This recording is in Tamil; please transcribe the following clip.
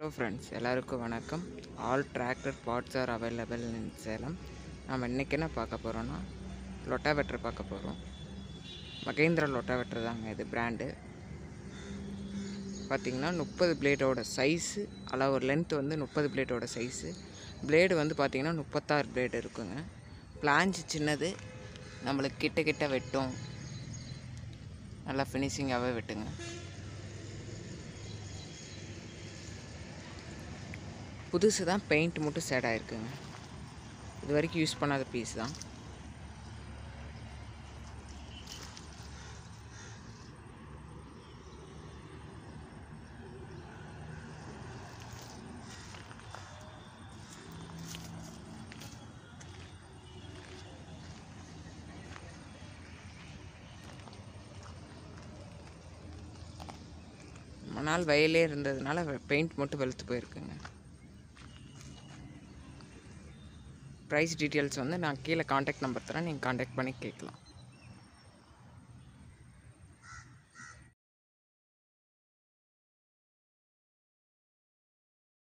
ஹலோ ஃப்ரெண்ட்ஸ் எல்லாருக்கும் வணக்கம் all tractor parts are available in Salem நம்ம இன்றைக்கி என்ன பார்க்க போகிறோன்னா லொட்டாவெட்டர் பார்க்க போகிறோம் மகேந்திரா லொட்டாவெட்டர் தாங்க இது பிராண்டு பார்த்திங்கன்னா முப்பது பிளேடோட சைஸு அளவு லென்த் வந்து முப்பது பிளேடோட சைஸு பிளேடு வந்து பார்த்திங்கன்னா முப்பத்தாறு பிளேடு இருக்குங்க பிளான்ச் சின்னது நம்மளுக்கு கிட்ட கிட்ட வெட்டும் நல்லா ஃபினிஷிங்காகவே வெட்டுங்க புதுசு தான் பெயிண்ட் மட்டும் சேட் ஆகிருக்குங்க இது வரைக்கும் யூஸ் பண்ணாத பீஸ் தான் ரொம்ப நாள் வயலே இருந்ததுனால பெயிண்ட் மட்டும் வெளுத்து போயிருக்குங்க ப்ரைஸ் டீட்டெயில்ஸ் வந்து நான் கீழே காண்டாக்ட் நம்பர் தரேன் நீங்கள் காண்டாக்ட் பண்ணி கேட்கலாம்